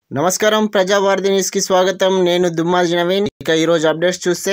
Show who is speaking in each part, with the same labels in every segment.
Speaker 1: నమస్కారం ప్రజావార్ది న్యూస్ కి స్వాగతం నేను దుమ్మాజి నవీన్ ఇక ఈరోజు అప్డేట్స్ చూస్తే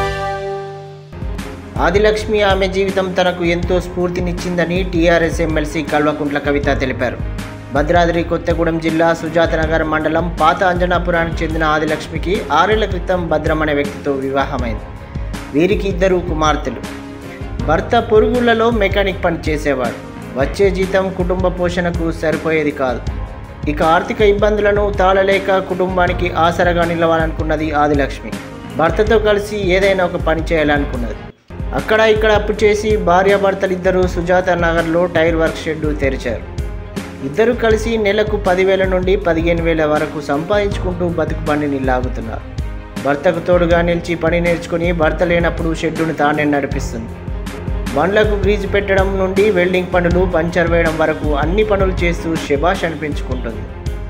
Speaker 1: ఆదిలక్ష్మి ఆమె జీవితం తనకు ఎంతో స్ఫూర్తినిచ్చిందని టీఆర్ఎస్ ఎమ్మెల్సీ కల్వకుంట్ల కవిత తెలిపారు భద్రాద్రి కొత్తగూడెం జిల్లా సుజాతనగర్ మండలం పాత అంజనాపురానికి చెందిన ఆదిలక్ష్మికి ఆరేళ్ల క్రితం భద్రం అనే వ్యక్తితో వివాహమైంది వీరికి ఇద్దరు కుమార్తెలు భర్త పొరుగుళ్లలో మెకానిక్ పని చేసేవాడు వచ్చే జీతం కుటుంబ పోషణకు సరిపోయేది కాదు ఇక ఆర్థిక ఇబ్బందులను తాళలేక కుటుంబానికి ఆసరగా నిలవాలనుకున్నది ఆదిలక్ష్మి భర్తతో కలిసి ఏదైనా ఒక పని చేయాలనుకున్నది అక్కడ ఇక్కడ అప్పు చేసి భార్యాభర్తలిద్దరూ సుజాత నగర్లో టైర్ వర్క్ షెడ్ తెరిచారు ఇద్దరు కలిసి నెలకు పదివేల నుండి పదిహేను వేల వరకు సంపాదించుకుంటూ బతుకు బండిని లాగుతున్నారు భర్తకు తోడుగా నిలిచి పని నేర్చుకుని భర్త లేనప్పుడు షెడ్డును తానే నడిపిస్తుంది బండ్లకు గ్రీజు పెట్టడం నుండి వెల్డింగ్ పనులు పంచర్ వేయడం వరకు అన్ని పనులు చేస్తూ శబాష్ అనిపించుకుంటుంది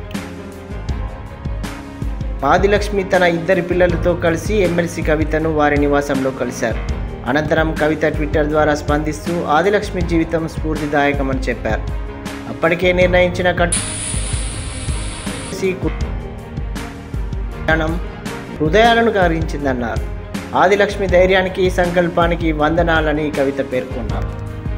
Speaker 1: ఆదిలక్ష్మి తన ఇద్దరి పిల్లలతో కలిసి ఎమ్మెల్సీ కవితను వారి నివాసంలో కలిశారు అనంతరం కవిత ట్విట్టర్ ద్వారా స్పందిస్తూ ఆదిలక్ష్మి జీవితం స్ఫూర్తిదాయకమని చెప్పారు అప్పటికే నిర్ణయించిన కట్ ప్రయాణం హృదయాలను కరిగించిందన్నారు ఆదిలక్ష్మి ధైర్యానికి సంకల్పానికి వందనాలని కవిత పేర్కొన్నారు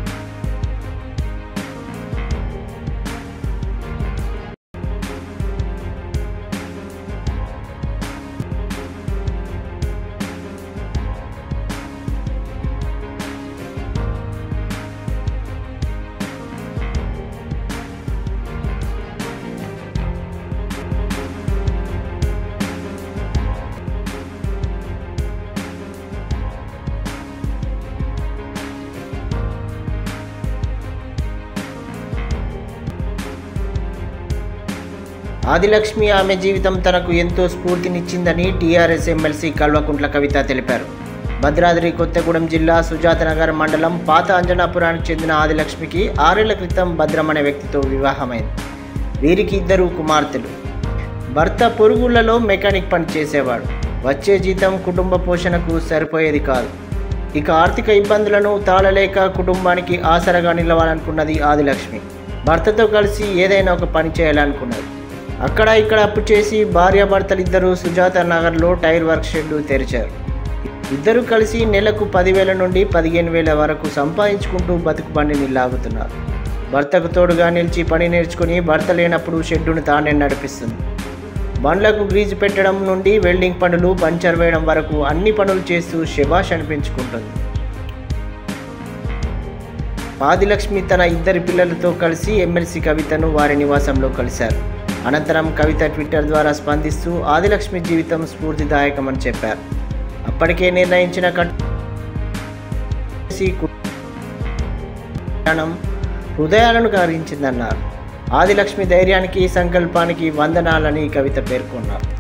Speaker 1: ఆదిలక్ష్మి ఆమె జీవితం తనకు ఎంతో స్ఫూర్తినిచ్చిందని టీఆర్ఎస్ ఎమ్మెల్సీ కల్వకుంట్ల కవిత తెలిపారు భద్రాద్రి కొత్తగూడెం జిల్లా సుజాతనగర్ మండలం పాత అంజనాపురానికి చెందిన ఆదిలక్ష్మికి ఆరేళ్ల క్రితం భద్రం అనే వ్యక్తితో వివాహమైంది వీరికి ఇద్దరు కుమార్తెలు భర్త పొరుగుళ్లలో మెకానిక్ పని చేసేవాడు వచ్చే జీతం కుటుంబ పోషణకు సరిపోయేది కాదు ఇక ఆర్థిక ఇబ్బందులను తాళలేక కుటుంబానికి ఆసరగా నిలవాలనుకున్నది ఆదిలక్ష్మి భర్తతో కలిసి ఏదైనా ఒక పని చేయాలనుకున్నది అక్కడ ఇక్కడ అప్పు చేసి భార్యాభర్తలిద్దరూ సుజాత నగర్లో టైర్ వర్క్ షెడ్ తెరిచారు ఇద్దరు కలిసి నెలకు పదివేల నుండి పదిహేను వేల వరకు సంపాదించుకుంటూ బతుకు బండిని లాగుతున్నారు భర్తకు తోడుగా నిలిచి పని నేర్చుకుని భర్త లేనప్పుడు షెడ్డును తానే నడిపిస్తుంది బండ్లకు గ్రీజు పెట్టడం నుండి వెల్డింగ్ పనులు పంచర్ వేయడం వరకు అన్ని పనులు చేస్తూ శబాష్ అనిపించుకుంటుంది ఆదిలక్ష్మి తన ఇద్దరి పిల్లలతో కలిసి ఎమ్మెల్సీ కవితను వారి నివాసంలో కలిశారు అనంతరం కవిత ట్విట్టర్ ద్వారా స్పందిస్తూ ఆదిలక్ష్మి జీవితం స్ఫూర్తిదాయకమని చెప్పారు అప్పటికే నిర్ణయించిన కట్ ప్రయాణం హృదయాలను కరిగించిందన్నారు ఆదిలక్ష్మి ధైర్యానికి సంకల్పానికి వందనాలని కవిత పేర్కొన్నారు